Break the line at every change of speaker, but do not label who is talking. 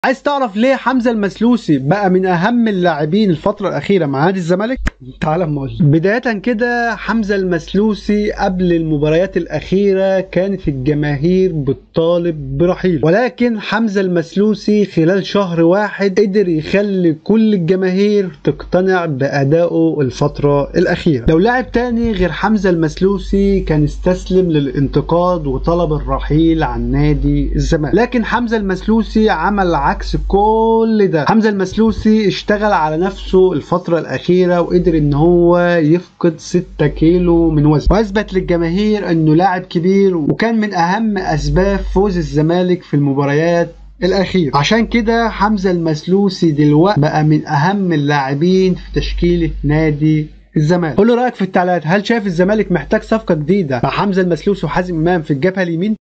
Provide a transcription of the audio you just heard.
عايز تعرف ليه حمزه المسلوسي بقى من اهم اللاعبين الفتره الاخيره مع نادي الزمالك تعال اما أقول. بدايه كده حمزه المسلوسي قبل المباريات الاخيره كانت الجماهير بتطالب برحيله ولكن حمزه المسلوسي خلال شهر واحد قدر يخلي كل الجماهير تقتنع بادائه الفتره الاخيره لو لاعب تاني غير حمزه المسلوسي كان استسلم للانتقاد وطلب الرحيل عن نادي الزمالك لكن حمزه المسلوسي عمل عكس كل ده حمزه المسلوسي اشتغل على نفسه الفتره الاخيره وقدر ان هو يفقد 6 كيلو من وزنه واثبت للجماهير انه لاعب كبير وكان من اهم اسباب فوز الزمالك في المباريات الاخير عشان كده حمزه المسلوسي دلوقتي بقى من اهم اللاعبين في تشكيله نادي الزمالك قول لي رايك في التعليقات هل شايف الزمالك محتاج صفقه جديده مع حمزه المسلوسي وحازم امام في الجبهه اليمين